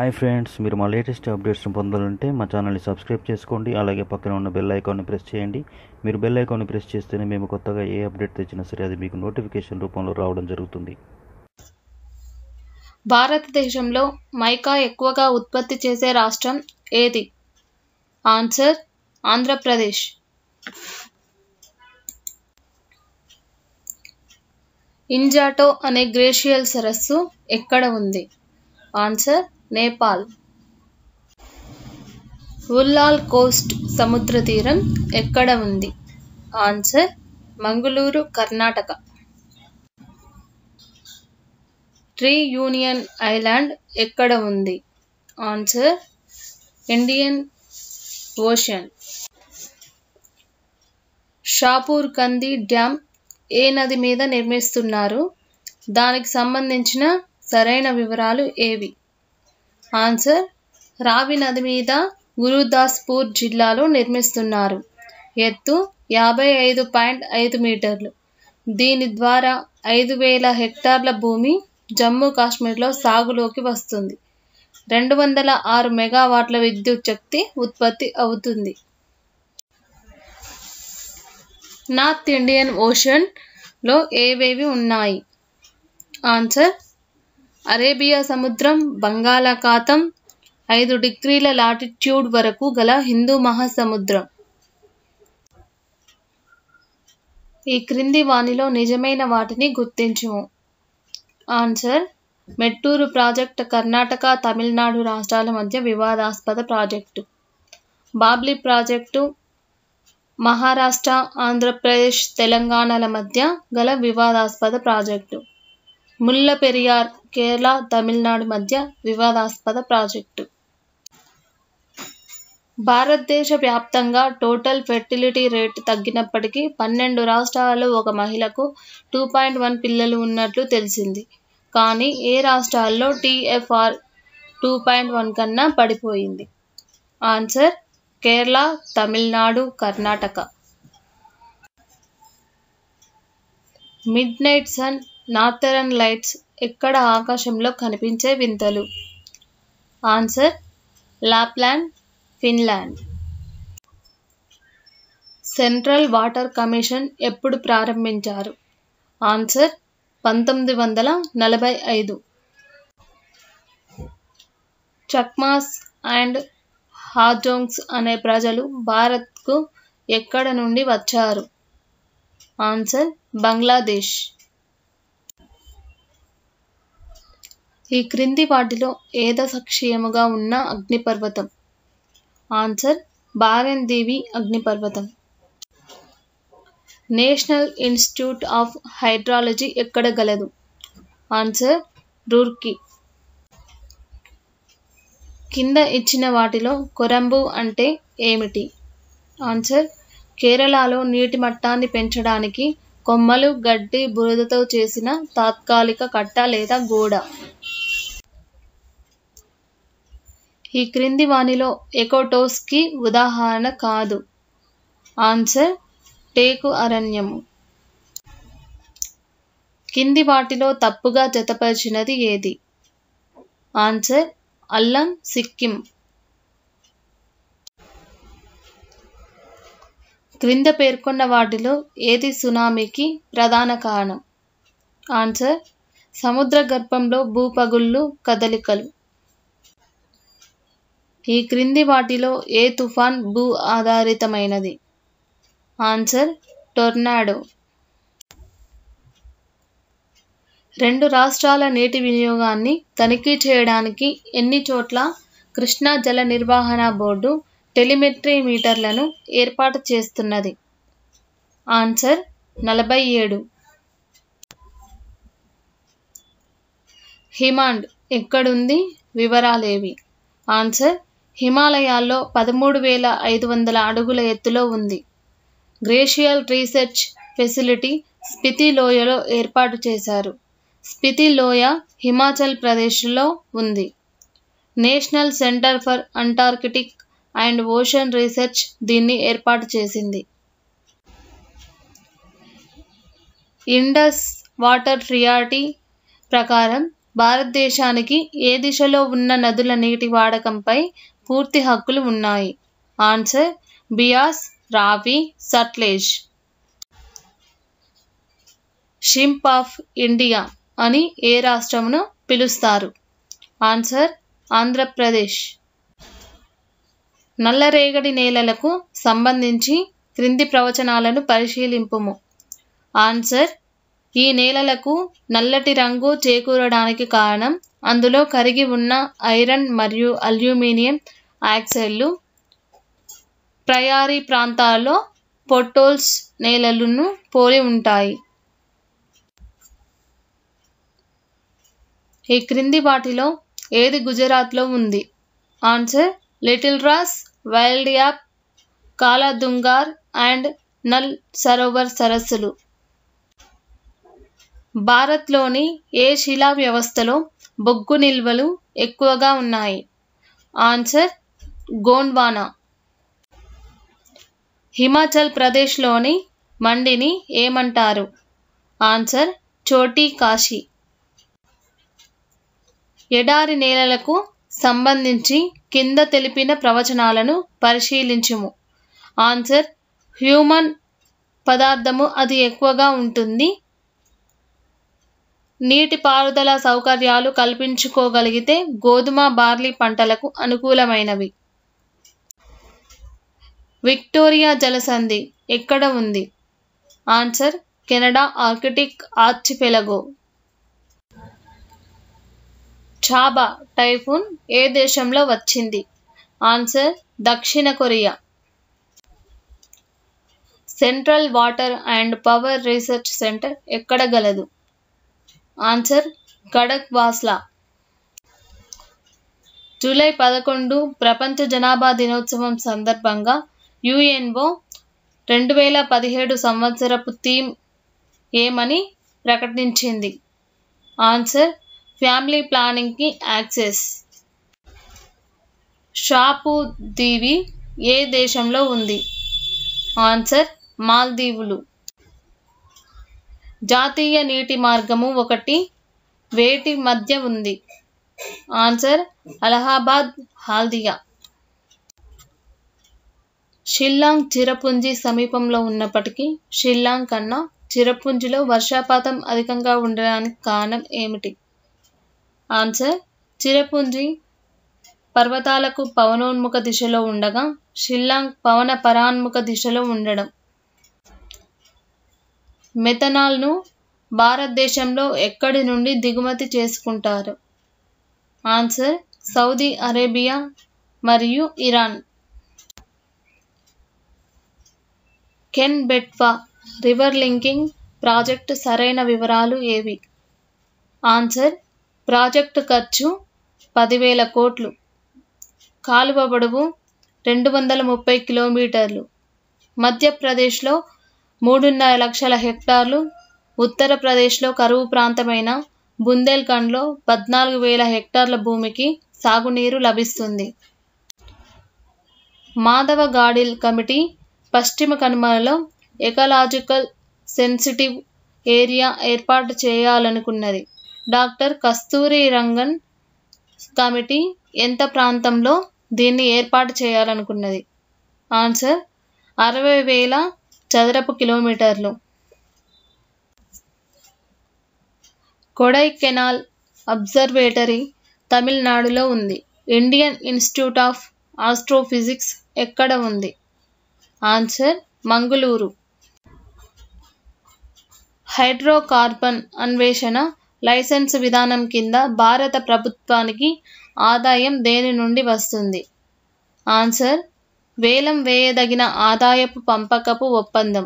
Hi friends మీరు మా latest అప్డేట్స్ని పొందాలంటే మా ఛానల్ని సబ్స్క్రైబ్ చేసుకోండి అలాగే పక్కన ఉన్న బెల్ ఐకాన్ని ప్రెస్ చేయండి మీరు బెల్ ఐకాన్ని ప్రెస్ చేస్తేనే మేము కొత్తగా ఏ అప్డేట్ తెచ్చినా సరే అది మీకు నోటిఫికేషన్ రూపంలో రావడం జరుగుతుంది భారతదేశంలో మైకా ఎక్కువగా ఉత్పత్తి చేసే రాష్ట్రం ఏది ఆన్సర్ ఆంధ్రప్రదేశ్ ఇంజాటో అనే గ్రేషియల్ సరస్సు ఎక్కడ ఉంది ఆన్సర్ నేపాల్ ఉల్లాల్ కోస్ట్ సముద్ర తీరం ఎక్కడ ఉంది answer Mangaluru Karnataka reunion island ఎక్కడ ఉంది ఆన్సర్ ఇండియన్ ఓషన్ షాపూర్ కంది డ్యామ్ ఏ నది మీద నిర్మిస్తున్నారు దానికి సంబంధించిన సరైన వివరాలు ఏవి ఆన్సర్ రావి నది మీద గురుదాస్పూర్ జిల్లాలో నిర్మిస్తున్నారు ఎత్తు యాభై ఐదు పాయింట్ ఐదు మీటర్లు దీని ద్వారా ఐదు వేల హెక్టార్ల భూమి జమ్మూ కాశ్మీర్లో సాగులోకి వస్తుంది రెండు వందల ఆరు మెగావాట్ల విద్యుత్ శక్తి ఉత్పత్తి అవుతుంది నార్త్ ఇండియన్ ఓషన్ లో ఏవేవి ఉన్నాయి ఆన్సర్ అరేబియా సముద్రం బంగాళాఖాతం ఐదు డిగ్రీల లాటిట్యూడ్ వరకు గల హిందూ మహాసముద్రం ఈ క్రింది వానిలో నిజమైన వాటిని గుర్తించుము ఆన్సర్ మెట్టూరు ప్రాజెక్ట్ కర్ణాటక తమిళనాడు రాష్ట్రాల మధ్య వివాదాస్పద ప్రాజెక్టు బాబ్లీ ప్రాజెక్టు మహారాష్ట్ర ఆంధ్రప్రదేశ్ తెలంగాణల మధ్య గల వివాదాస్పద ప్రాజెక్టు ముల్ల పెరియార్ కేరళ తమిళనాడు మధ్య వివాదాస్పద ప్రాజెక్టు భారతదేశ వ్యాప్తంగా టోటల్ ఫెర్టిలిటీ రేట్ తగ్గినప్పటికీ పన్నెండు రాష్ట్రాలలో ఒక మహిళకు టూ పాయింట్ వన్ పిల్లలు ఉన్నట్లు తెలిసింది కానీ ఏ రాష్ట్రాల్లో టీఎఫ్ఆర్ టూ పాయింట్ వన్ కన్నా పడిపోయింది answer Kerala Tamil Nadu Karnataka midnight sun northern lights ఎక్కడ ఆకాశంలో కనిపించే వింతలు answer Lapland Finland central water commission ఎప్పుడు ప్రారంభించారు ఆన్సర్ పంతొమ్మిది వందల నలభై ఐదు చక్మాస్ అండ్ హాజోంగ్స్ అనే ప్రజలు భారత్కు ఎక్కడ నుండి వచ్చారు ఆన్సర్ బంగ్లాదేశ్ ఈ క్రింది వాటిలో ఏదసక్షీయముగా ఉన్న అగ్నిపర్వతం ఆన్సర్ బారెన్ దేవి అగ్నిపర్వతం నేషనల్ ఇన్స్టిట్యూట్ ఆఫ్ హైడ్రాలజీ ఎక్కడ గలదు ఆన్సర్ రూర్కీ కింద ఇచ్చిన వాటిలో కొరంబు అంటే ఏమిటి ఆన్సర్ కేరళలో నీటి మట్టాన్ని పెంచడానికి కొమ్మలు గడ్డి బురదతో చేసిన తాత్కాలిక కట్ట లేదా గోడ ఈ క్రింది వానిలో ఎకోటోస్కి ఉదాహరణ కాదు ఆన్సర్ టేకు అరణ్యము కింది వాటిలో తప్పుగా జతపరిచినది ఏది ఆన్సర్ అల్లం సిక్కిం క్రింద పేర్కొన్న వాటిలో ఏది సునామీకి ప్రధాన కారణం ఆన్సర్ సముద్ర గర్భంలో భూపగుళ్ళు కదలికలు ఈ క్రింది వాటిలో ఏ తుఫాన్ భూ ఆధారితమైనది ఆన్సర్ టొర్నాడో రెండు రాష్ట్రాల నీటి వినియోగాన్ని తనిఖీ చేయడానికి ఎన్ని చోట్ల కృష్ణా జల నిర్వహణ బోర్డు టెలిమెట్రీ మీటర్లను ఏర్పాటు చేస్తున్నది ఆన్సర్ నలభై ఏడు హిమాండ్ ఎక్కడుంది వివరాలేవి ఆన్సర్ హిమాలయాల్లో పదమూడు వేల ఐదు వందల అడుగుల ఎత్తులో ఉంది గ్రేషియల్ రీసెర్చ్ ఫెసిలిటీ స్పితి లోయలో ఏర్పాటు చేశారు స్పితి లోయ హిమాచల్ ప్రదేశ్లో ఉంది national centre for Antarctic and ocean research దీన్ని ఏర్పాటు చేసింది ఇండస్ వాటర్ ట్రియాటీ ప్రకారం భారతదేశానికి ఏ దిశలో ఉన్న నదుల నీటి వాడకంపై పూర్తి హక్కులు ఉన్నాయి ఆన్సర్ బియాస్ రావి సట్లెజ్ షింప్ ఆఫ్ ఇండియా అని ఏ రాష్ట్రమును పిలుస్తారు ఆన్సర్ ఆంధ్రప్రదేశ్ నల్లరేగడి నేలలకు సంబంధించి క్రింది ప్రవచనాలను పరిశీలింపుము ఆన్సర్ ఈ నేలలకు నల్లటి రంగు చేకూరడానికి కారణం అందులో కరిగి ఉన్న ఐరన్ మరియు అల్యూమినియం ఆక్సైడ్లు ప్రయారీ ప్రాంతాల్లో పొట్టోల్స్ నేలలను పోలి ఉంటాయి ఈ క్రింది వాటిలో ఏది గుజరాత్లో ఉంది ఆన్సర్ లిటిల్ రాస్ వైల్డ్ యాప్ కాలాదుంగార్ అండ్ నల్ సరోవర్ సరస్సులు భారత్లోని ఏ శిలా వ్యవస్థలో బొగ్గు నిల్వలు ఎక్కువగా ఉన్నాయి ఆన్సర్ గోండ్వానా హిమాచల్ ప్రదేశ్లోని మండిని ఏమంటారు ఆన్సర్ చోటీ కాశీ ఎడారి నేలలకు సంబంధించి కింద తెలిపిన ప్రవచనాలను పరిశీలించుము ఆన్సర్ హ్యూమన్ పదార్థము అది ఎక్కువగా ఉంటుంది నీటి పారుదల సౌకర్యాలు కల్పించుకోగలిగితే గోధుమ బార్లీ పంటలకు అనుకూలమైనవి విక్టోరియా జలసంధి ఎక్కడ ఉంది answer Canada Arctic archipelago Chaba typhoon ఏ దేశంలో వచ్చింది ఆన్సర్ దక్షిణ Korea central water and power research centre ఎక్కడ గలదు ఆన్సర్ గడక్ వాస్లా జూలై పదకొండు ప్రపంచ జనాభా దినోత్సవం సందర్భంగా యుఎన్ఓ రెండు వేల పదిహేడు సంవత్సరపు థీమ్ ఏమని ప్రకటించింది ఆన్సర్ ఫ్యామిలీ ప్లానింగ్కి యాక్సెస్ షాపు దీవి ఏ దేశంలో ఉంది ఆన్సర్ మాల్దీవులు జాతీయ నీటి మార్గము ఒకటి వేటి మధ్య ఉంది ఆన్సర్ అలహాబాద్ హాల్దియా షిల్లాంగ్ చిరపుంజి సమీపంలో ఉన్నప్పటికీ షిల్లాంగ్ కన్నా చిరపుంజిలో వర్షపాతం అధికంగా ఉండడానికి కారణం ఏమిటి ఆన్సర్ చిరపుంజి పర్వతాలకు పవనోన్ముఖ దిశలో ఉండగా షిల్లాంగ్ పవన పరాన్ముఖ దిశలో ఉండడం మెథనాల్ను భారతదేశంలో ఎక్కడి నుండి దిగుమతి చేసుకుంటారు ఆన్సర్ సౌదీ అరేబియా మరియు Iran Ken Betwa river linking project సరైన వివరాలు ఏవి ఆన్సర్ ప్రాజెక్టు ఖర్చు పదివేల కోట్లు కాలువ పొడవు రెండు వందల ముప్పై కిలోమీటర్లు మధ్యప్రదేశ్లో మూడున్నర లక్షల హెక్టార్లు ఉత్తరప్రదేశ్లో కరువు ప్రాంతమైన బుందేల్ఖండ్లో పద్నాలుగు వేల హెక్టార్ల భూమికి సాగునీరు లభిస్తుంది మాధవ గాడిల్ కమిటీ పశ్చిమ కనుమలలో ఎకలాజికల్ సెన్సిటివ్ ఏరియా ఏర్పాటు చేయాలనుకున్నది డాక్టర్ కస్తూరి రంగన్ కమిటీ ఎంత ప్రాంతంలో దీన్ని ఏర్పాటు చేయాలనుకున్నది ఆన్సర్ అరవై వేల చదరపు కిలోమీటర్లు కొడై కెనాల్ అబ్జర్వేటరీ తమిళనాడులో ఉంది ఇండియన్ ఇన్స్టిట్యూట్ ఆఫ్ ఆస్ట్రోఫిజిక్స్ ఎక్కడ ఉంది ఆన్సర్ మంగళూరు హైడ్రోకార్బన్ అన్వేషణ లైసెన్స్ విధానం కింద భారత ప్రభుత్వానికి ఆదాయం దేని నుండి వస్తుంది ఆన్సర్ వేలం వేయదగిన ఆదాయపు పంపకపు ఒప్పందం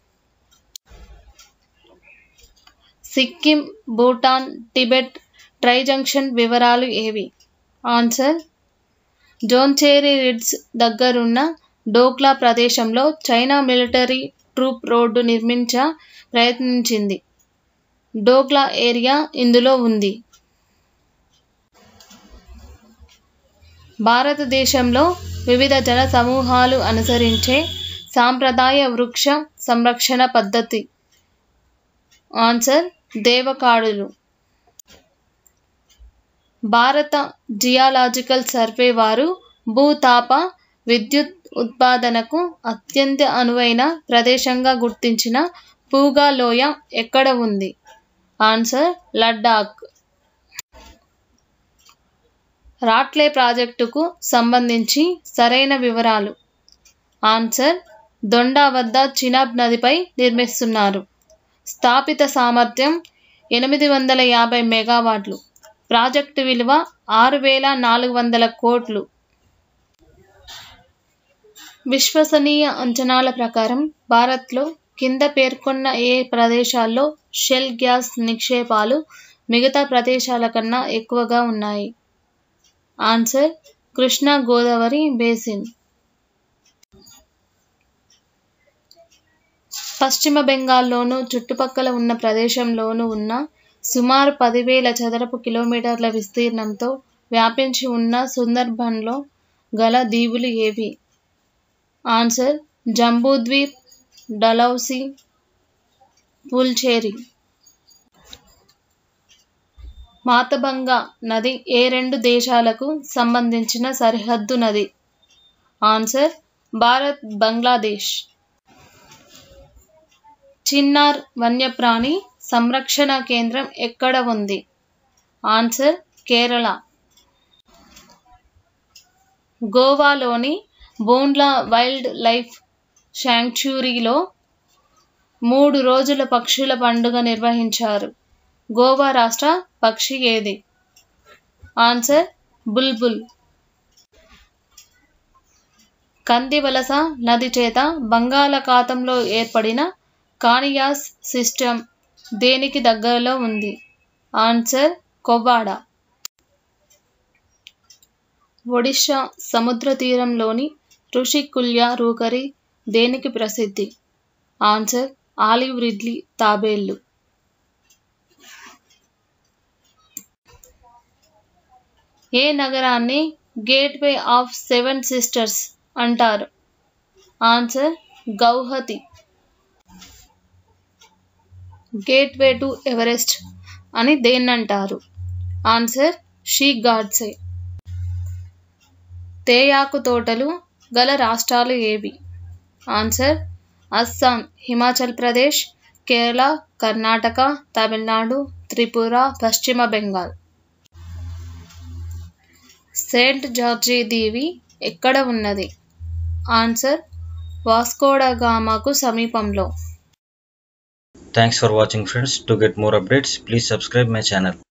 Sikkim Bhutan Tibet tri junction వివరాలు ఏవి ఆన్సర్ జోన్చేరి రిడ్స్ దగ్గరున్న డోక్లా ప్రదేశంలో చైనా మిలిటరీ ట్రూప్ రోడ్డు నిర్మించ ప్రయత్నించింది డోక్లా ఏరియా ఇందులో ఉంది భారతదేశంలో వివిధ జన సమూహాలు అనుసరించే సాంప్రదాయ వృక్ష సంరక్షణ పద్ధతి ఆన్సర్ దేవకాడులు భారత జియాలాజికల్ సర్వే వారు భూతాప విద్యుత్ ఉత్పాదనకు అత్యంత అనువైన ప్రదేశంగా గుర్తించిన పూగా లోయ ఎక్కడ ఉంది ఆన్సర్ లడ్డాక్ రాట్లే ప్రాజెక్టుకు సంబంధించి సరైన వివరాలు ఆన్సర్ దొండా వద్ద చినాబ్ నదిపై నిర్మిస్తున్నారు స్థాపిత సామర్థ్యం ఎనిమిది వందల యాభై మెగావాట్లు ప్రాజెక్టు విలువ ఆరు వేల నాలుగు వందల కోట్లు విశ్వసనీయ అంచనాల ప్రకారం భారత్లో కింద పేర్కొన్న ఏ ప్రదేశాల్లో షెల్ గ్యాస్ నిక్షేపాలు మిగతా ప్రదేశాల కన్నా ఎక్కువగా ఉన్నాయి ఆన్సర్ కృష్ణా గోదావరి బేసిన్ పశ్చిమ బెంగాల్లోనూ చుట్టుపక్కల ఉన్న ప్రదేశంలోనూ ఉన్న సుమారు పదివేల చదరపు కిలోమీటర్ల విస్తీర్ణంతో వ్యాపించి ఉన్న సుందర్బన్లో గల దీవులు ఏవి ఆన్సర్ జంబూద్వీప్ డలౌసి పుల్చేరి మాతబంగా నది ఏ రెండు దేశాలకు సంబంధించిన సరిహద్దు నది ఆన్సర్ భారత్ బంగ్లాదేశ్ చిన్నార్ వన్యప్రాణి సంరక్షణ కేంద్రం ఎక్కడ ఉంది ఆన్సర్ కేరళ గోవాలోని బోండ్లా వైల్డ్ లైఫ్ శాంక్చురీలో మూడు రోజుల పక్షుల పండుగ నిర్వహించారు గోవా రాష్ట్ర పక్షి ఏది ఆన్సర్ బుల్బుల్ కందివలస నది చేత బంగాళాఖాతంలో ఏర్పడిన కానియాస్ సిస్టమ్ దేనికి దగ్గరలో ఉంది ఆన్సర్ కొవ్వాడ ఒడిషా సముద్ర తీరంలోని ఋషికుల్య రూకరి దేనికి ప్రసిద్ధి ఆన్సర్ ఆలివ్ రిడ్లీ తాబేళ్లు ఏ నగరాన్ని గేట్వే ఆఫ్ సెవెన్ సిస్టర్స్ అంటారు answer Guwahati gateway to Everest అని దేన్నంటారు ఆన్సర్ షీ గాడ్సే తేయాకు తోటలు గల రాష్ట్రాలు ఏవి ఆన్సర్ అస్సాం హిమాచల్ ప్రదేశ్ కేరళ కర్ణాటక తమిళనాడు త్రిపుర పశ్చిమ బెంగాల్ సెయింట్ జార్జి దీవి ఎక్కడ ఉన్నది ఆన్సర్ వాస్కోడగామాకు సమీపంలో Thanks for watching friends. To get more updates, please subscribe my channel.